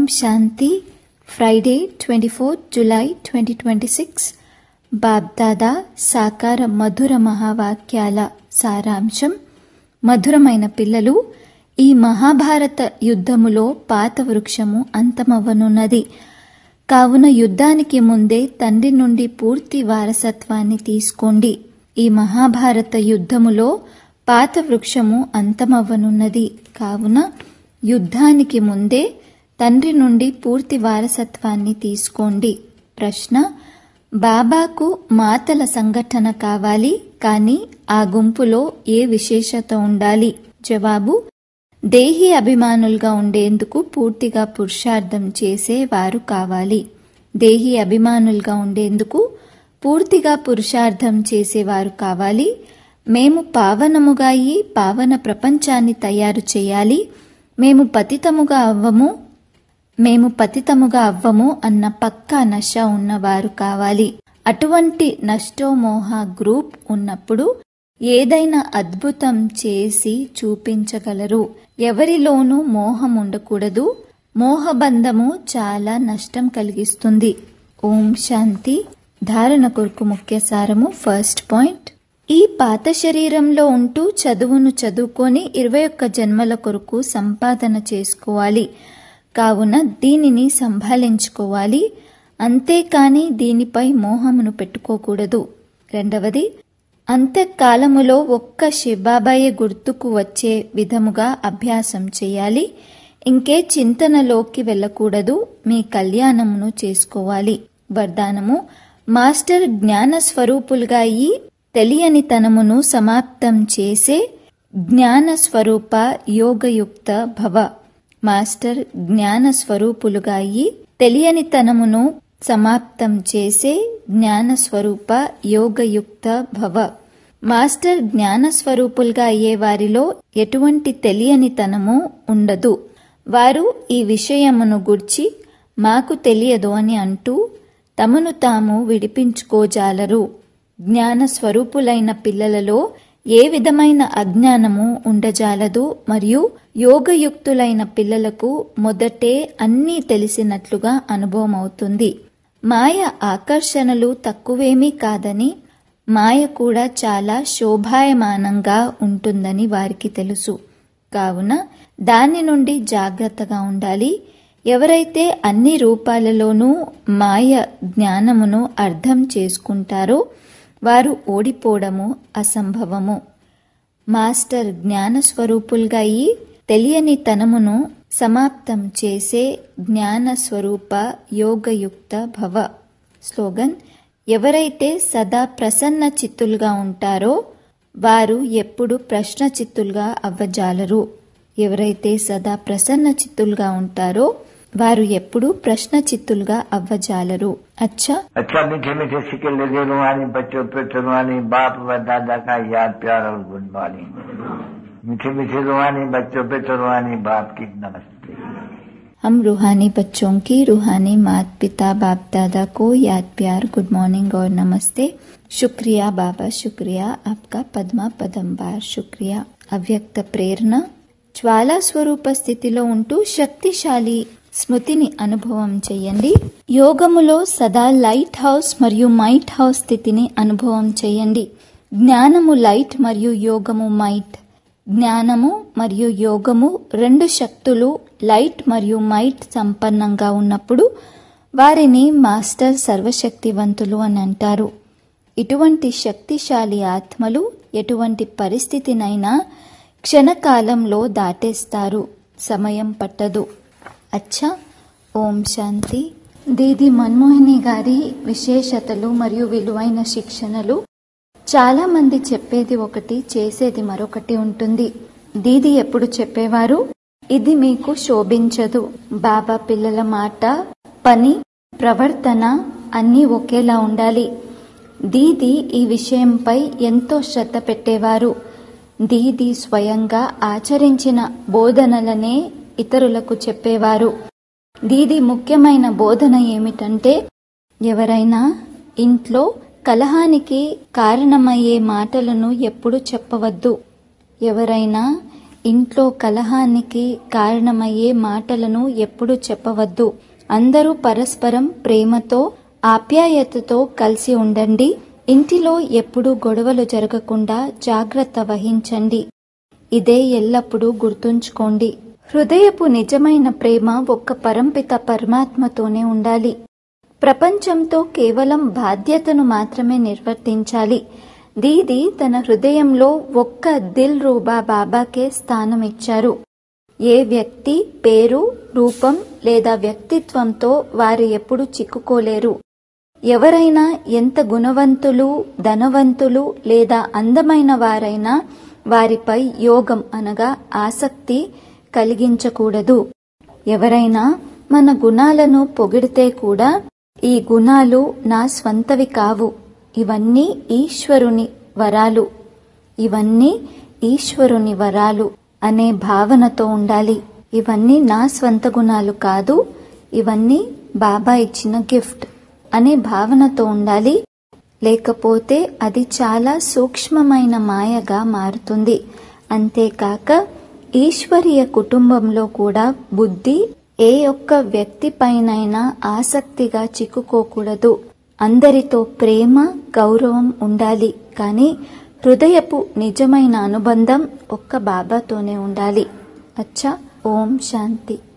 శాంతి Friday twenty fourth July twenty twenty six BapDada సాకార మధుర మహావాక్యాల సారాంశం మధురమైన పిల్లలు ఈ మహాభారత యుద్ధములో పాత వృక్షము అంతమవ్వనున్నది కావున యుద్ధానికి ముందే తండ్రి నుండి పూర్తి వారసత్వాన్ని తీసుకోండి ఈ మహాభారత యుద్ధములో పాత వృక్షము అంతమవ్వనున్నది కావున యుద్ధానికి ముందే తండ్రి నుండి పూర్తి వారసత్వాన్ని తీసుకోండి ప్రశ్న బాబాకు మాతల సంఘటన కావాలి కానీ ఆ గుంపులో ఏ విశేషత ఉండాలి జవాబు దేహి అభిమానులుగా ఉండేందుకు పూర్తిగా పురుషార్థం చేసే వారు కావాలి దేహి అభిమానులుగా ఉండేందుకు పూర్తిగా పురుషార్థం చేసేవారు కావాలి మేము పావనముగా అయి పావన ప్రపంచాన్ని తయారు చేయాలి మేము పతితముగా అవ్వము మేము పతితముగా అవ్వము అన్న పక్కా నశ ఉన్నవారు కావాలి అటువంటి నష్టోమోహ గ్రూప్ ఉన్నప్పుడు ఏదైనా అద్భుతం చేసి చూపించగలరు ఎవరిలోనూ మోహం ఉండకూడదు మోహబంధము చాలా నష్టం కలిగిస్తుంది ఓం శాంతి ధారణ కొరకు ముఖ్య సారము ఫస్ట్ పాయింట్ ఈ పాత శరీరంలో ఉంటూ చదువును చదువుకొని ఇరవై ఒక్క జన్మల కొరకు సంపాదన చేసుకోవాలి కావున దీనిని సంభాళించుకోవాలి అంతేకాని దీనిపై మోహమును పెట్టుకోకూడదు రెండవది అంత్యకాలములో ఒక్క శివబాబాయే గుర్తుకు వచ్చే విధముగా అభ్యాసం చేయాలి ఇంకే చింతనలోకి వెళ్ళకూడదు మీ కళ్యాణమును చేసుకోవాలి వరదానము మాస్టర్ జ్ఞాన స్వరూపులుగా అయి తెలియనితనమును సమాప్తం చేసే జ్ఞాన స్వరూప యోగయుక్త భవ మాస్టర్ జ్ఞాన స్వరూపులుగా అయి తెలియనితనమును సమాప్తం చేసే జ్ఞాన స్వరూప యోగయుక్త భవ మాస్టర్ జ్ఞాన స్వరూపులుగా అయ్యే వారిలో ఎటువంటి తెలియనితనము ఉండదు వారు ఈ విషయమును గుర్చి మాకు తెలియదు అని అంటూ తమను తాము విడిపించుకోజాలరు జ్ఞాన స్వరూపులైన పిల్లలలో ఏ విధమైన అజ్ఞానము ఉండజాలదు మరియు యోగయుక్తులైన పిల్లలకు మొదటే అన్నీ తెలిసినట్లుగా అనుభవం అవుతుంది మాయ ఆకర్షణలు తక్కువేమీ కాదని మాయ కూడా చాలా శోభాయమానంగా ఉంటుందని వారికి తెలుసు కావున దాని నుండి జాగ్రత్తగా ఉండాలి ఎవరైతే అన్ని రూపాలలోనూ మాయ జ్ఞానమును అర్థం చేసుకుంటారో వారు ఓడిపోవడము అసంభవము మాస్టర్ జ్ఞాన స్వరూపులుగా అయి తెలియని తనమును సమాప్తం చేసే జ్ఞాన స్వరూప యోగయుక్త భవ స్లోగన్ ఎవరైతే సదా ప్రసన్న చిత్తులుగా ఉంటారో వారు ఎప్పుడు ప్రశ్న చిత్తులుగా అవ్వజాలరు ఎవరైతే సదా ప్రసన్న చిత్తులుగా ఉంటారో వారు ఎప్పుడు ప్రశ్న చిత్తులుగా అవ్వజాలరు అచ్చా अच्छा मीठे मीठे सिक्के लगे रुहानी बच्चों पे रुहानी बाप व दादा का याद प्यार और गुड मॉर्निंग मीठे मीठे रुहानी बच्चों पे रुहानी बाप की नमस्ते हम रूहानी बच्चों की रूहानी मात पिता बाप दादा को याद प्यार गुड मॉर्निंग और नमस्ते शुक्रिया बाबा शुक्रिया आपका पद्मा पदंबार शुक्रिया అవ్యక్త ప్రేరణ జ్వాలా స్వరూప స్థితిలో ఉంటూ శక్తిశాలి స్మృతిని అనుభవం చేయండి యోగములో సదా లైట్ హౌస్ మరియు మైట్ హౌస్ స్థితిని అనుభవం చేయండి జ్ఞానము లైట్ మరియు యోగము మైట్ జ్ఞానము మరియు యోగము రెండు శక్తులు లైట్ మరియు మైట్ సంపన్నంగా ఉన్నప్పుడు వారిని మాస్టర్ సర్వశక్తివంతులు అని అంటారు ఇటువంటి శక్తిశాలి ఆత్మలు ఎటువంటి పరిస్థితినైనా క్షణకాలంలో దాటేస్తారు సమయం పట్టదు అచ్చా ఓం శాంతి దీది మన్మోహిని గారి విశేషతలు మరియు విలువైన శిక్షణలు చాలా మంది చెప్పేది ఒకటి చేసేది మరొకటి ఉంటుంది దీది ఎప్పుడు చెప్పేవారు ఇది మీకు శోభించదు బాబా పిల్లల మాట పని ప్రవర్తన అన్నీ ఒకేలా ఉండాలి దీది ఈ విషయంపై ఎంతో శ్రద్ధ పెట్టేవారు దీది స్వయంగా ఆచరించిన బోధనలనే ఇతరులకు చెప్పేవారు దీది ముఖ్యమైన బోధన ఏమిటంటే ఎవరైనా ఇంట్లో కలహానికి కారణమయ్యే మాటలను ఎప్పుడు చెప్పవద్దు ఎవరైనా ఇంట్లో కలహానికి కారణమయ్యే మాటలను ఎప్పుడు చెప్పవద్దు అందరూ పరస్పరం ప్రేమతో ఆప్యాయతతో కలిసి ఉండండి ఇంటిలో ఎప్పుడూ గొడవలు జరగకుండా జాగ్రత్త వహించండి ఇదే ఎల్లప్పుడూ గుర్తుంచుకోండి హృదయపు నిజమైన ప్రేమ ఒక్క పరంపిత పరమాత్మతోనే ఉండాలి ప్రపంచంతో కేవలం బాధ్యతను మాత్రమే నిర్వర్తించాలి దీది తన హృదయంలో ఒక్క దిల్ రూబా బాబాకే స్థానం ఇచ్చారు ఏ వ్యక్తి పేరు రూపం లేదా వ్యక్తిత్వంతో వారు ఎప్పుడు చిక్కుకోలేరు ఎవరైనా ఎంత గుణవంతులు ధనవంతులు లేదా అందమైన వారైనా వారిపై యోగం అనగా ఆసక్తి కలిగించకూడదు ఎవరైనా మన గుణాలను పొగిడితే కూడా ఈ గుణాలు నా స్వంతవి కావు ఇవన్నీ ఈశ్వరుని వరాలు ఇవన్నీ ఈశ్వరుని వరాలు అనే భావనతో ఉండాలి ఇవన్నీ నా స్వంత గుణాలు కాదు ఇవన్నీ బాబా ఇచ్చిన గిఫ్ట్ అనే భావనతో ఉండాలి లేకపోతే అది చాలా సూక్ష్మమైన మాయగా మారుతుంది అంతేకాక ఈశ్వరీయ కుటుంబంలో కూడా బుద్ధి ఏ ఒక్క వ్యక్తిపైనైనా ఆసక్తిగా చిక్కుకోకూడదు అందరితో ప్రేమ గౌరవం ఉండాలి కానీ హృదయపు నిజమైన అనుబంధం ఒక్క బాబాతోనే ఉండాలి అచ్చా ఓం శాంతి